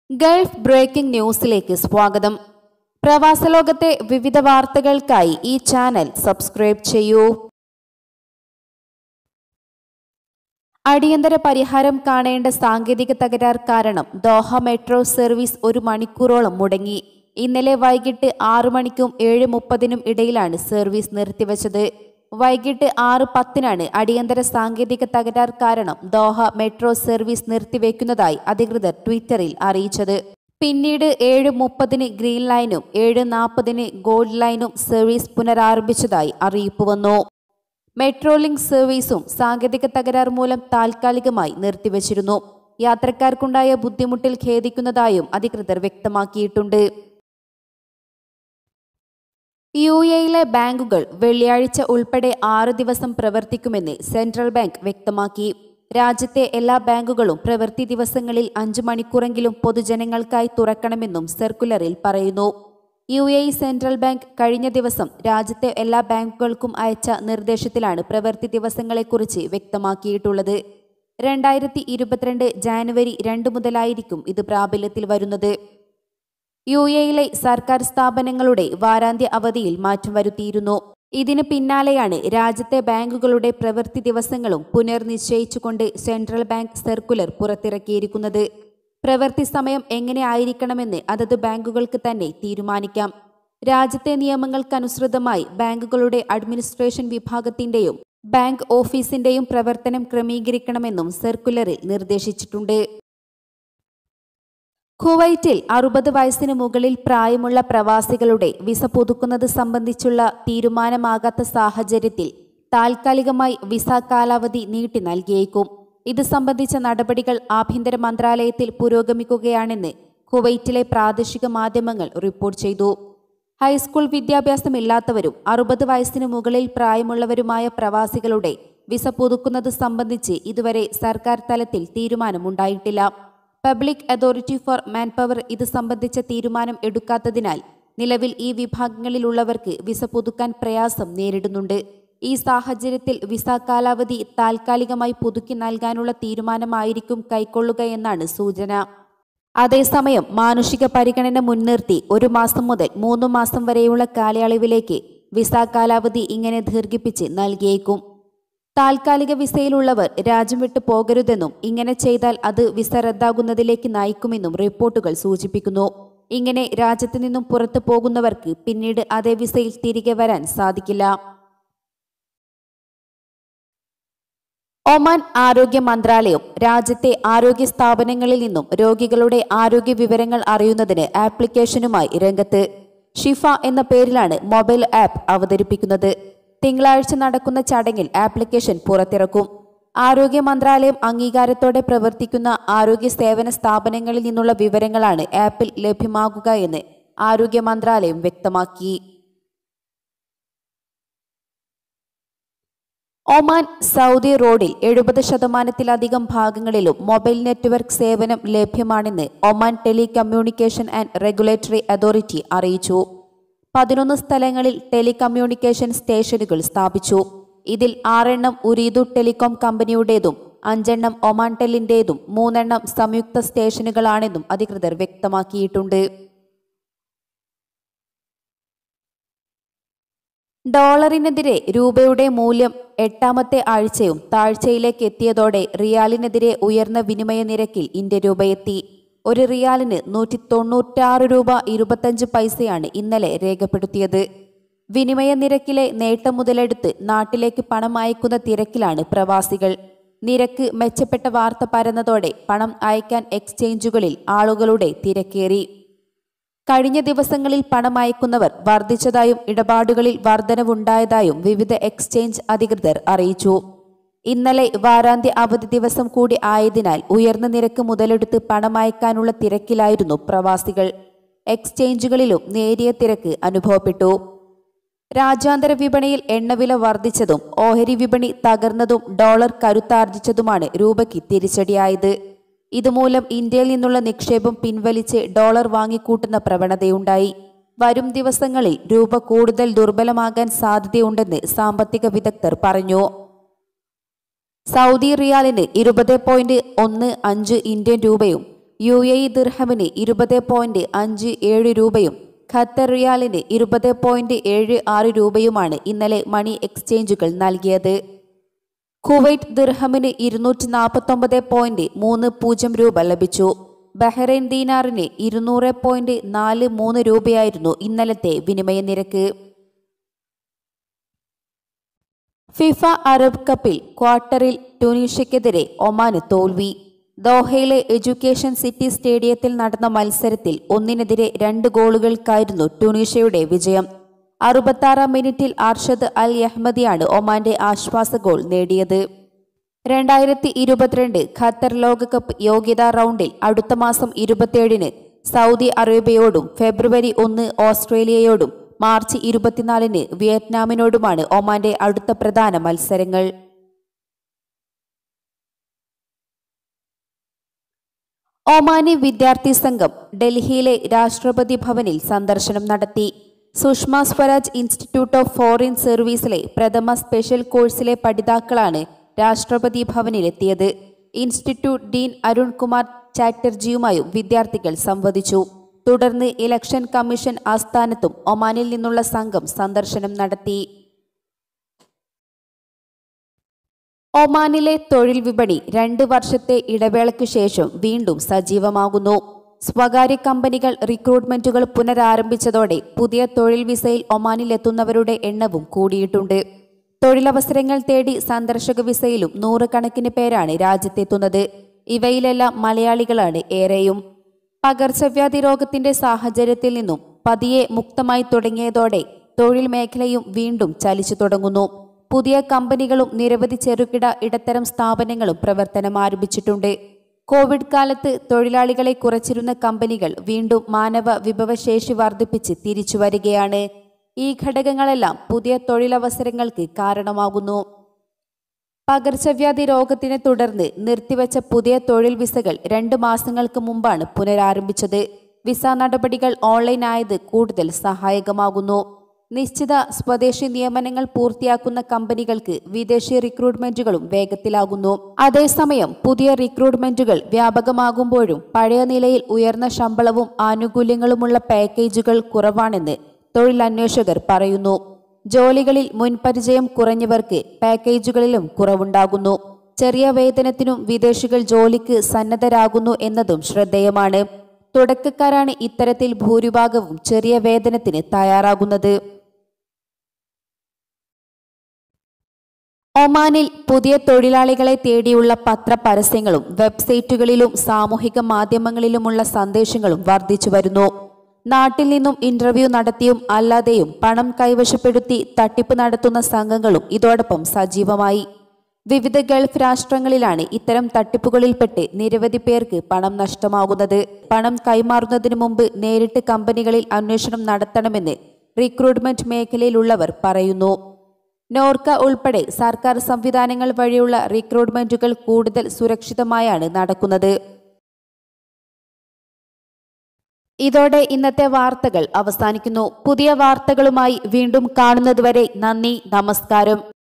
Gulf breaking ന്യൂസിലേക്ക് സ്വാഗതം പ്രവാസലോകത്തെ വിവിധ വാർത്തകൾക്കായി ഈ ചാനൽ സബ്സ്ക്രൈബ് ചെയ്യൂ അടിയന്തര പരിഹാരം കാണേണ്ട സാങ്കേതിക തകരാർ കാരണം ദോഹ മെട്രോ സർവീസ് ഒരു മണിക്കൂറോളം മുടങ്ങി ഇന്നലെ വൈകിട്ട് ആറു മണിക്കും ഏഴ് മുപ്പതിനും ഇടയിലാണ് സർവീസ് നിർത്തിവച്ചത് വൈകിട്ട് ആറ് പത്തിനാണ് അടിയന്തര സാങ്കേതിക തകരാർ കാരണം ദോഹ മെട്രോ സർവീസ് നിർത്തിവെക്കുന്നതായി അധികൃതർ ട്വിറ്ററിൽ അറിയിച്ചത് പിന്നീട് ഏഴ് മുപ്പതിന് ഗ്രീൻ ലൈനും ഏഴ് നാൽപ്പതിന് ഗോൾഡ് ലൈനും സർവീസ് പുനരാരംഭിച്ചതായി അറിയിപ്പ് വന്നു മെട്രോ ലിങ്ക് സർവീസും സാങ്കേതിക തകരാർ മൂലം താൽക്കാലികമായി നിർത്തിവച്ചിരുന്നു യാത്രക്കാർക്കുണ്ടായ ബുദ്ധിമുട്ടിൽ ഖേദിക്കുന്നതായും അധികൃതർ വ്യക്തമാക്കിയിട്ടുണ്ട് യു എയിലെ ബാങ്കുകൾ വെള്ളിയാഴ്ച ഉൾപ്പെടെ ആറ് ദിവസം പ്രവർത്തിക്കുമെന്ന് സെൻട്രൽ ബാങ്ക് വ്യക്തമാക്കി രാജ്യത്തെ എല്ലാ ബാങ്കുകളും പ്രവൃത്തി ദിവസങ്ങളിൽ അഞ്ചു മണിക്കൂറെങ്കിലും പൊതുജനങ്ങൾക്കായി തുറക്കണമെന്നും സർക്കുലറിൽ പറയുന്നു യു എ സെൻട്രൽ ബാങ്ക് കഴിഞ്ഞ ദിവസം രാജ്യത്തെ എല്ലാ ബാങ്കുകൾക്കും അയച്ച നിർദ്ദേശത്തിലാണ് പ്രവൃത്തി ദിവസങ്ങളെക്കുറിച്ച് വ്യക്തമാക്കിയിട്ടുള്ളത് രണ്ടായിരത്തി ഇരുപത്തിരണ്ട് ജാനുവരി രണ്ട് മുതലായിരിക്കും ഇത് പ്രാബല്യത്തിൽ വരുന്നത് യു എയിലെ സർക്കാർ സ്ഥാപനങ്ങളുടെ വാരാന്ത്യ അവധിയിൽ മാറ്റം വരുത്തിയിരുന്നു ഇതിന് പിന്നാലെയാണ് രാജ്യത്തെ ബാങ്കുകളുടെ പ്രവൃത്തി ദിവസങ്ങളും പുനർനിശ്ചയിച്ചുകൊണ്ട് സെൻട്രൽ ബാങ്ക് സർക്കുലർ പുറത്തിറക്കിയിരിക്കുന്നത് പ്രവൃത്തി സമയം എങ്ങനെ ആയിരിക്കണമെന്ന് അതത് ബാങ്കുകൾക്ക് തന്നെ തീരുമാനിക്കാം രാജ്യത്തെ നിയമങ്ങൾക്കനുസൃതമായി ബാങ്കുകളുടെ അഡ്മിനിസ്ട്രേഷൻ വിഭാഗത്തിന്റെയും ബാങ്ക് ഓഫീസിന്റെയും പ്രവർത്തനം ക്രമീകരിക്കണമെന്നും സർക്കുലറിൽ നിർദ്ദേശിച്ചിട്ടുണ്ട് കുവൈറ്റിൽ അറുപത് വയസ്സിന് മുകളിൽ പ്രായമുള്ള പ്രവാസികളുടെ വിസ പുതുക്കുന്നത് സംബന്ധിച്ചുള്ള തീരുമാനമാകാത്ത സാഹചര്യത്തിൽ താൽക്കാലികമായി വിസ കാലാവധി നീട്ടി നൽകിയേക്കും ഇത് സംബന്ധിച്ച നടപടികൾ ആഭ്യന്തര മന്ത്രാലയത്തിൽ പുരോഗമിക്കുകയാണെന്ന് കുവൈറ്റിലെ പ്രാദേശിക മാധ്യമങ്ങൾ റിപ്പോർട്ട് ചെയ്തു ഹൈസ്കൂൾ വിദ്യാഭ്യാസമില്ലാത്തവരും അറുപത് വയസ്സിന് മുകളിൽ പ്രായമുള്ളവരുമായ പ്രവാസികളുടെ വിസ പുതുക്കുന്നത് സംബന്ധിച്ച് ഇതുവരെ സർക്കാർ തലത്തിൽ തീരുമാനമുണ്ടായിട്ടില്ല പബ്ലിക് അതോറിറ്റി ഫോർ മാൻപവർ ഇത് സംബന്ധിച്ച തീരുമാനം എടുക്കാത്തതിനാൽ നിലവിൽ ഈ വിഭാഗങ്ങളിലുള്ളവർക്ക് വിസ പുതുക്കാൻ പ്രയാസം നേരിടുന്നുണ്ട് ഈ സാഹചര്യത്തിൽ വിസ കാലാവധി താൽക്കാലികമായി പുതുക്കി നൽകാനുള്ള തീരുമാനമായിരിക്കും കൈക്കൊള്ളുകയെന്നാണ് സൂചന അതേസമയം മാനുഷിക പരിഗണന മുൻനിർത്തി ഒരു മാസം മുതൽ മൂന്ന് മാസം വരെയുള്ള കാലയളവിലേക്ക് വിസ കാലാവധി ഇങ്ങനെ ദീർഘിപ്പിച്ച് നൽകിയേക്കും താൽക്കാലിക വിസയിലുള്ളവർ രാജ്യം വിട്ടു പോകരുതെന്നും ഇങ്ങനെ ചെയ്താൽ അത് വിസ റദ്ദാകുന്നതിലേക്ക് നയിക്കുമെന്നും റിപ്പോർട്ടുകൾ സൂചിപ്പിക്കുന്നു ഇങ്ങനെ രാജ്യത്തു നിന്നും പുറത്തു പോകുന്നവർക്ക് പിന്നീട് അതേ വിസയിൽ തിരികെ വരാൻ സാധിക്കില്ല ഒമാൻ ആരോഗ്യ മന്ത്രാലയം രാജ്യത്തെ ആരോഗ്യ സ്ഥാപനങ്ങളിൽ നിന്നും രോഗികളുടെ ആരോഗ്യ വിവരങ്ങൾ അറിയുന്നതിന് ആപ്ലിക്കേഷനുമായി രംഗത്ത് ഷിഫ എന്ന പേരിലാണ് മൊബൈൽ ആപ്പ് അവതരിപ്പിക്കുന്നത് തിങ്കളാഴ്ച നടക്കുന്ന ചടങ്ങിൽ ആപ്ലിക്കേഷൻ പുറത്തിറക്കും ആരോഗ്യ മന്ത്രാലയം അംഗീകാരത്തോടെ പ്രവർത്തിക്കുന്ന ആരോഗ്യ സേവന സ്ഥാപനങ്ങളിൽ നിന്നുള്ള വിവരങ്ങളാണ് ആപ്പിൽ ലഭ്യമാകുക എന്ന് ആരോഗ്യ മന്ത്രാലയം വ്യക്തമാക്കി ഒമാൻ സൗദി റോഡിൽ എഴുപത് ശതമാനത്തിലധികം ഭാഗങ്ങളിലും മൊബൈൽ നെറ്റ്വർക്ക് സേവനം ലഭ്യമാണെന്ന് Oman telecommunication and regulatory authority അറിയിച്ചു പതിനൊന്ന് സ്ഥലങ്ങളിൽ ടെലികമ്മ്യൂണിക്കേഷൻ സ്റ്റേഷനുകൾ സ്ഥാപിച്ചു ഇതിൽ ആറെണ്ണം ഉരീദു ടെലികോം കമ്പനിയുടേതും അഞ്ചെണ്ണം ഒമാൻ ടെല്ലിന്റേതും മൂന്നെണ്ണം സംയുക്ത സ്റ്റേഷനുകളാണെന്നും അധികൃതർ വ്യക്തമാക്കിയിട്ടുണ്ട് ഡോളറിനെതിരെ രൂപയുടെ മൂല്യം എട്ടാമത്തെ ആഴ്ചയും താഴ്ചയിലേക്ക് എത്തിയതോടെ റിയാലിനെതിരെ ഉയർന്ന വിനിമയ നിരക്കിൽ ഇന്ത്യ രൂപയെത്തി ഒരു റിയാലിന് നൂറ്റി തൊണ്ണൂറ്റാറ് രൂപ ഇരുപത്തഞ്ച് പൈസയാണ് ഇന്നലെ രേഖപ്പെടുത്തിയത് വിനിമയ നിരക്കിലെ നേട്ടം മുതലെടുത്ത് നാട്ടിലേക്ക് പണം അയക്കുന്ന തിരക്കിലാണ് പ്രവാസികൾ നിരക്ക് മെച്ചപ്പെട്ട വാർത്ത പരന്നതോടെ പണം അയക്കാൻ എക്സ്ചേഞ്ചുകളിൽ ആളുകളുടെ തിരക്കേറി കഴിഞ്ഞ ദിവസങ്ങളിൽ പണം അയക്കുന്നവർ വർദ്ധിച്ചതായും ഇടപാടുകളിൽ വർധനവുണ്ടായതായും വിവിധ എക്സ്ചേഞ്ച് അധികൃതർ അറിയിച്ചു ഇന്നലെ വാരാന്ത്യ അവധി ദിവസം കൂടി ആയതിനാൽ ഉയർന്ന നിരക്ക് മുതലെടുത്ത് പണം അയക്കാനുള്ള തിരക്കിലായിരുന്നു പ്രവാസികൾ എക്സ്ചേഞ്ചുകളിലും നേരിയ തിരക്ക് അനുഭവപ്പെട്ടു രാജ്യാന്തര വിപണിയിൽ എണ്ണവില വർദ്ധിച്ചതും ഓഹരി വിപണി തകർന്നതും ഡോളർ കരുത്താർജിച്ചതുമാണ് രൂപയ്ക്ക് തിരിച്ചടിയായത് ഇതുമൂലം ഇന്ത്യയിൽ നിന്നുള്ള നിക്ഷേപം പിൻവലിച്ച് ഡോളർ വാങ്ങിക്കൂട്ടുന്ന പ്രവണതയുണ്ടായി വരും ദിവസങ്ങളിൽ രൂപ കൂടുതൽ ദുർബലമാകാൻ സാധ്യതയുണ്ടെന്ന് സാമ്പത്തിക വിദഗ്ധർ പറഞ്ഞു സൗദി റിയാലിന് ഇരുപത് പോയിന്റ് ഒന്ന് അഞ്ച് ഇന്ത്യൻ രൂപയും യു എ ഇ ദിർഹമിന് ഇരുപത് പോയിന്റ് അഞ്ച് ഏഴ് രൂപയും ഖത്തർ റിയാലിന് ഇരുപത് പോയിന്റ് ഏഴ് ആറ് രൂപയുമാണ് ഇന്നലെ മണി എക്സ്ചേഞ്ചുകൾ നൽകിയത് കുവൈറ്റ് ദിർഹമിന് ഇരുന്നൂറ്റി നാൽപ്പത്തൊമ്പത് പോയിന്റ് മൂന്ന് പൂജ്യം രൂപ ലഭിച്ചു ബഹ്റൈൻ ദീനാറിന് ഇരുന്നൂറ് പോയിന്റ് നാല് മൂന്ന് രൂപയായിരുന്നു ഇന്നലത്തെ വിനിമയ നിരക്ക് ഫിഫ അറബ് കപ്പിൽ ക്വാർട്ടറിൽ ട്യൂണീഷ്യക്കെതിരെ ഒമാന് തോൽവി ദോഹയിലെ എഡ്യൂക്കേഷൻ സിറ്റി സ്റ്റേഡിയത്തിൽ നടന്ന മത്സരത്തിൽ ഒന്നിനെതിരെ രണ്ട് ഗോളുകൾക്കായിരുന്നു ട്യൂണീഷ്യയുടെ വിജയം അറുപത്താറാം മിനിറ്റിൽ അർഷദ് അൽ യഹ്മദിയാണ് ഒമാന്റെ ആശ്വാസ ഗോൾ നേടിയത് രണ്ടായിരത്തി ഇരുപത്തിരണ്ട് ഖത്തർ ലോകകപ്പ് യോഗ്യതാ റൗണ്ടിൽ അടുത്ത മാസം ഇരുപത്തിയേഴിന് സൗദി അറേബ്യയോടും ഫെബ്രുവരി ഒന്ന് ഓസ്ട്രേലിയയോടും മാർച്ച് ഇരുപത്തിനാലിന് വിയറ്റ്നാമിനോടുമാണ് ഒമാന്റെ അടുത്ത പ്രധാന മത്സരങ്ങൾ ഒമാനി വിദ്യാർത്ഥി സംഘം ഡൽഹിയിലെ രാഷ്ട്രപതി ഭവനിൽ സന്ദർശനം നടത്തി Sushma Swaraj institute of foreign സർവീസിലെ പ്രഥമ സ്പെഷ്യൽ കോഴ്സിലെ പഠിതാക്കളാണ് രാഷ്ട്രപതി ഭവനിലെത്തിയത് ഇൻസ്റ്റിറ്റ്യൂട്ട് ഡീൻ അരുൺകുമാർ ചാറ്റർജിയുമായും വിദ്യാർത്ഥികൾ സംവദിച്ചു തുടർന്ന് ഇലക്ഷൻ കമ്മീഷൻ ആസ്ഥാനത്തും ഒമാനിൽ നിന്നുള്ള സംഘം സന്ദർശനം നടത്തി ഒമാനിലെ തൊഴിൽ വിപണി രണ്ട് വർഷത്തെ ഇടവേളയ്ക്കു ശേഷം വീണ്ടും സജീവമാകുന്നു സ്വകാര്യ കമ്പനികൾ റിക്രൂട്ട്മെന്റുകൾ പുനരാരംഭിച്ചതോടെ പുതിയ തൊഴിൽ വിസയിൽ ഒമാനിലെത്തുന്നവരുടെ എണ്ണവും കൂടിയിട്ടുണ്ട് തൊഴിലവസരങ്ങൾ തേടി സന്ദർശക വിസയിലും നൂറുകണക്കിന് പേരാണ് രാജ്യത്തെത്തുന്നത് ഇവയിലെല്ലാം മലയാളികളാണ് ഏറെയും പകർച്ചവ്യാധി രോഗത്തിന്റെ സാഹചര്യത്തിൽ നിന്നും പതിയെ മുക്തമായി തുടങ്ങിയതോടെ തൊഴിൽ മേഖലയും വീണ്ടും ചലിച്ചു തുടങ്ങുന്നു പുതിയ കമ്പനികളും നിരവധി ചെറുകിട ഇടത്തരം സ്ഥാപനങ്ങളും പ്രവർത്തനം ആരംഭിച്ചിട്ടുണ്ട് കോവിഡ് കാലത്ത് തൊഴിലാളികളെ കുറച്ചിരുന്ന കമ്പനികൾ വീണ്ടും മാനവ വിഭവശേഷി വർദ്ധിപ്പിച്ച് തിരിച്ചു വരികയാണ് ഈ ഘടകങ്ങളെല്ലാം പുതിയ തൊഴിലവസരങ്ങൾക്ക് കാരണമാകുന്നു പകർച്ചവ്യാധി രോഗത്തിനെ തുടർന്ന് നിർത്തിവച്ച പുതിയ തൊഴിൽ വിസകൾ രണ്ട് മാസങ്ങൾക്ക് മുമ്പാണ് പുനരാരംഭിച്ചത് വിസ നടപടികൾ ഓൺലൈൻ ആയത് കൂടുതൽ സഹായകമാകുന്നു നിശ്ചിത സ്വദേശി നിയമനങ്ങൾ പൂർത്തിയാക്കുന്ന കമ്പനികൾക്ക് വിദേശി റിക്രൂട്ട്മെന്റുകളും വേഗത്തിലാകുന്നു അതേസമയം പുതിയ റിക്രൂട്ട്മെന്റുകൾ വ്യാപകമാകുമ്പോഴും പഴയ നിലയിൽ ഉയർന്ന ശമ്പളവും ആനുകൂല്യങ്ങളുമുള്ള പാക്കേജുകൾ കുറവാണെന്ന് തൊഴിലന്വേഷകർ പറയുന്നു ജോലികളിൽ മുൻപരിചയം കുറഞ്ഞവർക്ക് പാക്കേജുകളിലും കുറവുണ്ടാകുന്നു ചെറിയ വേതനത്തിനും വിദേശികൾ ജോലിക്ക് സന്നദ്ധരാകുന്നു എന്നതും ശ്രദ്ധേയമാണ് തുടക്കക്കാരാണ് ഇത്തരത്തിൽ ഭൂരിഭാഗവും ചെറിയ വേതനത്തിന് തയ്യാറാകുന്നത് ഒമാനിൽ പുതിയ തൊഴിലാളികളെ തേടിയുള്ള പത്രപരസ്യങ്ങളും വെബ്സൈറ്റുകളിലും സാമൂഹിക മാധ്യമങ്ങളിലുമുള്ള സന്ദേശങ്ങളും വർദ്ധിച്ചു വരുന്നു നാട്ടിൽ നിന്നും ഇന്റർവ്യൂ നടത്തിയും അല്ലാതെയും പണം കൈവശപ്പെടുത്തി തട്ടിപ്പ് നടത്തുന്ന സംഘങ്ങളും ഇതോടൊപ്പം സജീവമായി വിവിധ ഗൾഫ് രാഷ്ട്രങ്ങളിലാണ് ഇത്തരം തട്ടിപ്പുകളിൽപ്പെട്ട് നിരവധി പേർക്ക് പണം നഷ്ടമാകുന്നത് പണം കൈമാറുന്നതിന് മുമ്പ് നേരിട്ട് കമ്പനികളിൽ അന്വേഷണം നടത്തണമെന്ന് റിക്രൂട്ട്മെന്റ് മേഖലയിലുള്ളവർ പറയുന്നു നോർക്ക ഉൾപ്പെടെ സർക്കാർ സംവിധാനങ്ങൾ വഴിയുള്ള റിക്രൂട്ട്മെന്റുകൾ കൂടുതൽ സുരക്ഷിതമായാണ് നടക്കുന്നത് ഇതോടെ ഇന്നത്തെ വാർത്തകൾ അവസാനിക്കുന്നു പുതിയ വാർത്തകളുമായി വീണ്ടും കാണുന്നതുവരെ നന്ദി നമസ്കാരം